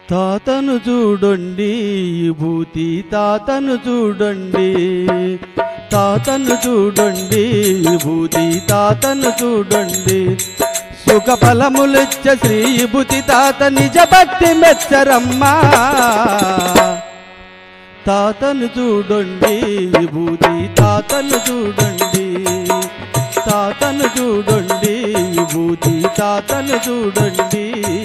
తాతను చూడండి విభూతి తాతను చూడండి తాతను చూడండి విభూతి తాతను చూడండి సుఖ ఫలములిచ్చ శ్రీ విభూతి తాత నిజ భక్తి మెచ్చరమ్మా తాతను చూడండి విభూతి తాతను చూడండి తాతను చూడండి విభూతి తాతను చూడండి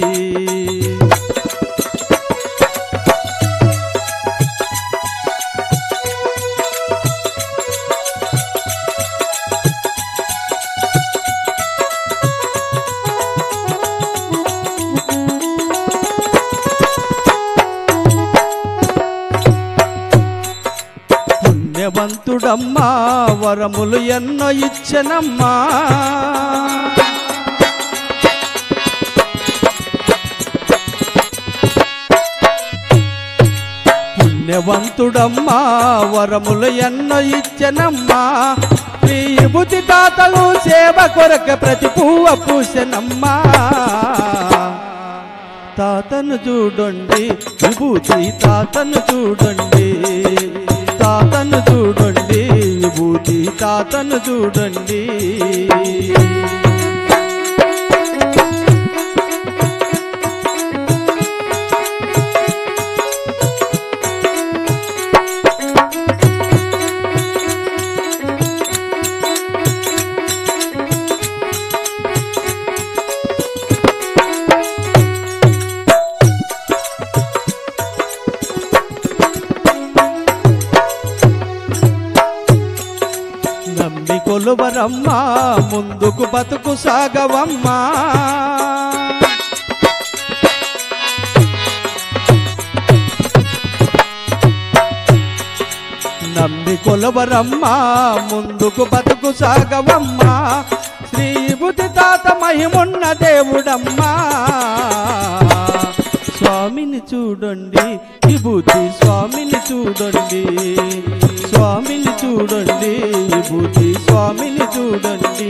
పుణ్యవంతుడమ్మా వరములు ఎన్నో ఇచ్చనమ్మా పుణ్యవంతుడమ్మా వరములు ఎన్నో ఇచ్చనమ్మా విభూతి తాతలు సేవ కొరక ప్రతి పువ్వ పూసనమ్మా తాతను చూడండి విభూతి తాతను చూడండి తాతను చూడండి విభూతి తాతను చూడండి నమ్మి కొలువరమ్మా ముందుకు బతుకు సాగవమ్మా నమ్మి కొలవరమ్మా ముందుకు బతుకు సాగవమ్మా శ్రీ బుద్ధి తాత మహిమున్న దేవుడమ్మా స్వామిని చూడండి విభూతి స్వామిని చూడండి స్వామిని చూడండి విభూతి స్వామిని చూడండి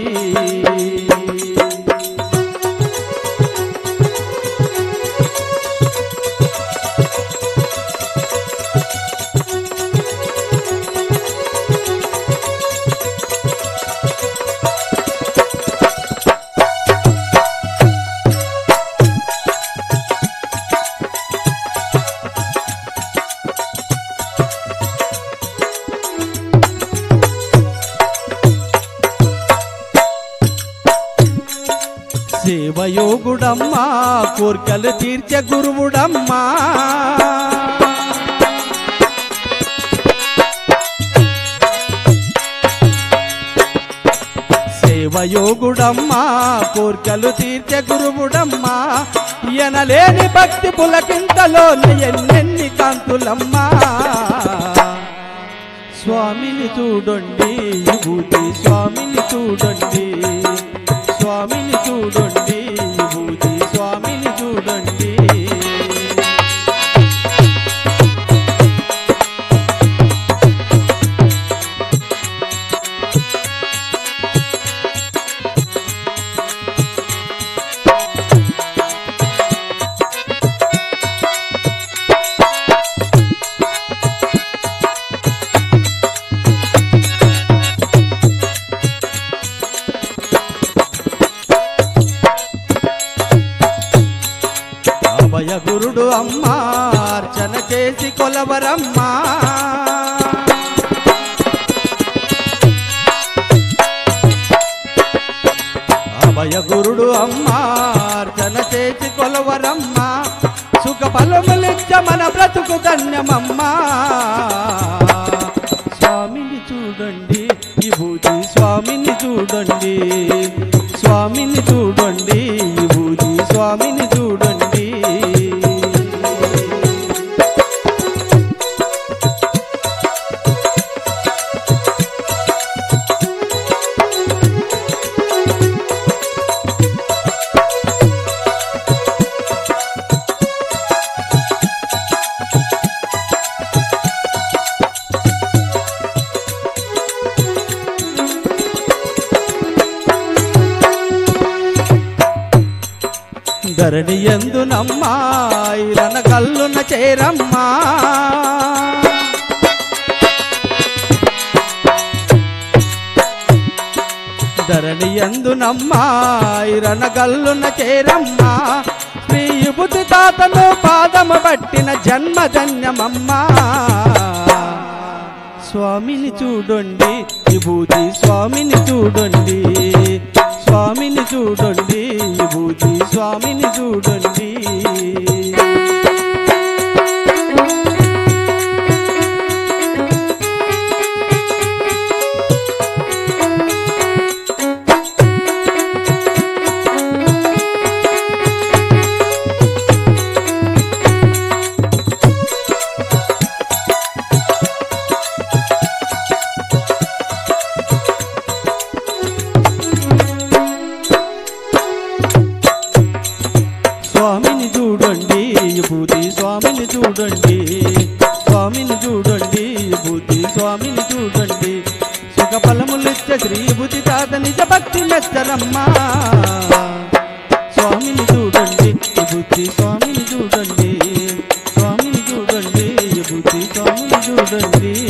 సేవయోగుడమ్మా కోర్కెలు తీర్చే గురువుడమ్మా సేవయోగుడమ్మా కోర్కెలు తీర్చే గురువుడమ్మా ఎనలేని భక్తి పులకింతలో ఎన్నెన్ని కాంతులమ్మా స్వామిని చూడండి విభూతి స్వామిని చూడండి స్వామిని చూడండి విభూతి స్వామిని చూడండి అభయ గురుడు అమ్మా అర్చన చేసి కొలవరమ్మా అభయ గురుడు అమ్మా అర్చన చేసి కొలవరమ్మా సుఖ ఫలములిచ్చ మన బ్రతుకు ధన్యమమ్మా స్వామిని చూడండి విభూతి స్వామిని చూడండి స్వామిని చూడండి విభూతి స్వామిని చూడండి ధరణి ఎందునమ్మా ఇరన కల్లున చేరమ్మా ధరణి ఎందునమ్మా ఇరన గల్లున చేరమ్మా శ్రీ విభూతి తాతను పాదము పట్టిన జన్మధన్యమమ్మా స్వామిని చూడండి విభూతి స్వామిని చూడండి స్వామిని చూడండి విభూతి స్వామిని చూడండి స్వామిని చూడండి విభూతి స్వామిని చూడండి స్వామిని చూడండి విభూతి స్వామిని చూడండి సుఖ ఫలములిచ్చ శ్రీ విభూతి తాత నిజ భక్తి మెచ్చరమ్మా స్వామిని చూడండి విభూతి స్వామిని చూడండి స్వామిని చూడండి విభూతి స్వామిని చూడండి